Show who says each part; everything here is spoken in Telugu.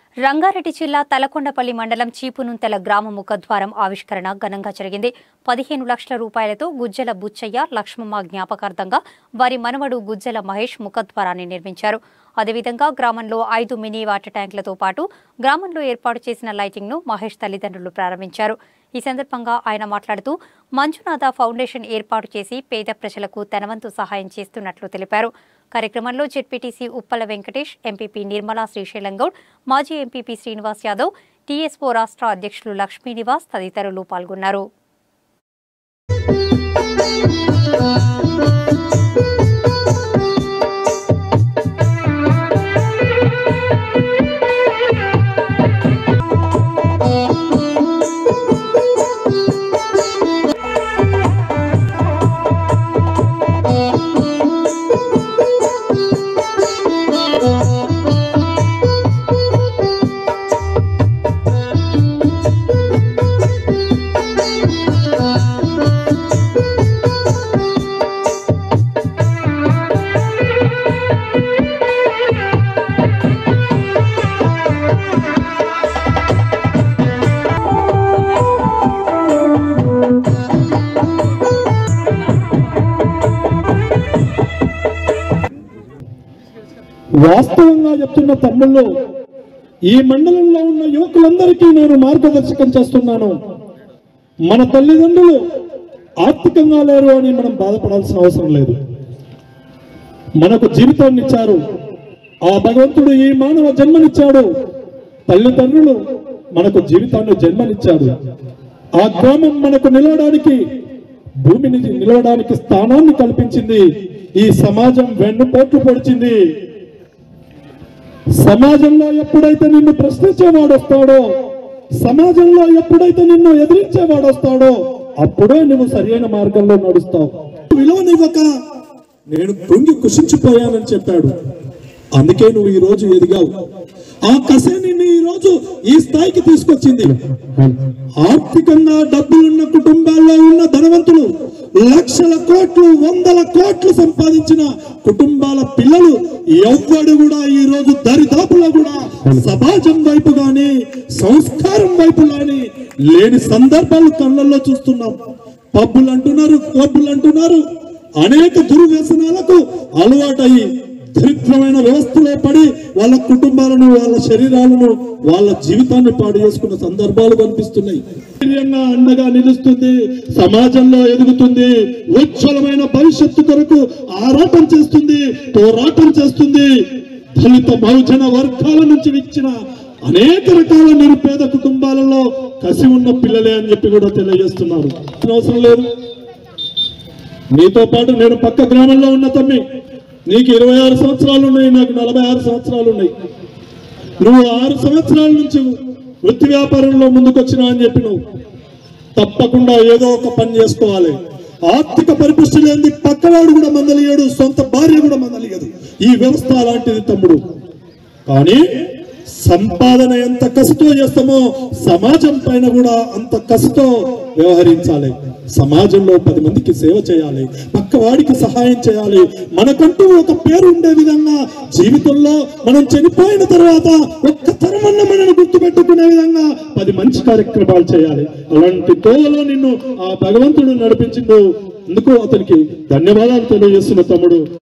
Speaker 1: రంగారెడ్డి జిల్లా తలకొండపల్లి మండలం చీపునుంతెల గ్రామ ముఖద్వారం ఆవిష్కరణ ఘనంగా జరిగింది పదిహేను లక్షల రూపాయలతో గుజ్జల బుచ్చయ్య లక్ష్మమ్మ జ్ఞాపకార్థంగా వారి మనవడు గుజ్జల మహేష్ ముఖద్వారాన్ని నిర్మించారు అదేవిధంగా గ్రామంలో ఐదు మినీ వాటర్ ట్యాంకులతో పాటు గ్రామంలో ఏర్పాటు చేసిన లైటింగ్ను మహేష్ తల్లిదండ్రులు ప్రారంభించారు ఈ సందర్భంగా ఆయన మాట్లాడుతూ మంజునాథ ఫౌండేషన్ ఏర్పాటు చేసి పేద ప్రజలకు తన వంతు సహాయం చేస్తున్నట్లు తెలిపారు కార్యక్రమంలో జెడ్పీటీసీ ఉప్పల వెంకటేష్ ఎంపీపీ నిర్మలా శ్రీశైలం గౌడ్ మాజీ ఎంపీపీ శ్రీనివాస్ యాదవ్ టీఎస్ఓ రాష్ట్ర అధ్యక్షులు లక్ష్మీనివాస్ తదితరులు పాల్గొన్నారు
Speaker 2: వాస్తవంగా చెప్తున్న తమ్ముళ్ళు ఈ మండలంలో ఉన్న యువకులందరికీ నేను మార్గదర్శకం చేస్తున్నాను మన తల్లిదండ్రులు ఆర్థికంగా లేరు అని మనం బాధపడాల్సిన అవసరం లేదు మనకు జీవితాన్ని ఇచ్చారు ఆ భగవంతుడు ఈ మానవ జన్మనిచ్చాడు తల్లిదండ్రులు మనకు జీవితాన్ని జన్మనిచ్చాడు ఆ గ్రామం మనకు నిలవడానికి భూమిని నిలవడానికి స్థానాన్ని కల్పించింది ఈ సమాజం వెన్నుపోట్లు పొడిచింది సమాజంలో ఎప్పుడైతే నిన్ను ప్రశ్నించేవాడు వస్తాడో సమాజంలో ఎప్పుడైతే నిన్ను ఎదిరించేవాడు వస్తాడో అప్పుడే నువ్వు సరైన మార్గంలో నడుస్తావు విలువనివ్వక నేను కృంగి కుషించిపోయానని చెప్పాడు అందుకే నువ్వు ఈ రోజు ఎదిగావు ఆ కసే నిన్ను ఈ రోజు ఈ స్థాయికి తీసుకొచ్చింది ఆర్థికంగా డబ్బులున్న కుటుంబాల్లో ఉన్న ధనవంతులు లక్షల కోట్లు వందల కోట్లు సంపాదించిన కుటుంబాల పిల్లలు ఎవ్వడు కూడా ఈ రోజు దరిదాపులో కూడా సమాజం వైపు గాని సంస్కారం వైపు గాని లేని సందర్భాలు కళ్ళల్లో చూస్తున్నాం పబ్బులు అంటున్నారు క్లబ్బులు అంటున్నారు అనేక దుర్వ్యసనాలకు అలవాటయి దరిద్రమైన వ్యవస్థలో పడి వాళ్ళ కుటుంబాలను వాళ్ళ శరీరాలను వాళ్ళ జీవితాన్ని పాడు చేసుకున్న సందర్భాలు కనిపిస్తున్నాయి ధైర్యంగా అండగా నిలుస్తుంది సమాజంలో ఎదుగుతుంది ఉజ్వలమైన భవిష్యత్తు కొరకు ఆరాటం చేస్తుంది పోరాటం చేస్తుంది దళిత బహుజన వర్గాల నుంచి ఇచ్చిన అనేక రకాల నిరుపేద కుటుంబాలలో కసి ఉన్న పిల్లలే అని చెప్పి కూడా తెలియజేస్తున్నారు అవసరం లేదు నీతో పాటు నేను పక్క గ్రామంలో ఉన్న తమ్మి నీకు ఇరవై ఆరు సంవత్సరాలు ఉన్నాయి నాకు నలభై ఆరు సంవత్సరాలు ఉన్నాయి నువ్వు ఆరు సంవత్సరాల నుంచి వృత్తి వ్యాపారంలో ముందుకొచ్చినా అని చెప్పి నువ్వు తప్పకుండా ఏదో ఒక పని చేసుకోవాలి ఆర్థిక పరిపుష్టి లేని పక్కవాడు కూడా మందలియడు సొంత భార్య కూడా మందలియదు ఈ వ్యవస్థ అలాంటిది తమ్ముడు కానీ సంపాదన ఎంత కసితో చేస్తామో సమాజం పైన కూడా అంత కసితో వ్యవహరించాలి సమాజంలో పది మందికి సేవ చేయాలి పక్క వాడికి సహాయం చేయాలి మనకంటూ ఒక పేరు ఉండే విధంగా జీవితంలో మనం చనిపోయిన తర్వాత ఒక్క తరమన్న మనల్ని గుర్తుపెట్టుకునే విధంగా పది మంచి కార్యక్రమాలు చేయాలి అలాంటి తోవలో నిన్ను ఆ భగవంతుడు నడిపించిండు అందుకు అతనికి ధన్యవాదాలు తెలియజేస్తున్న తమ్ముడు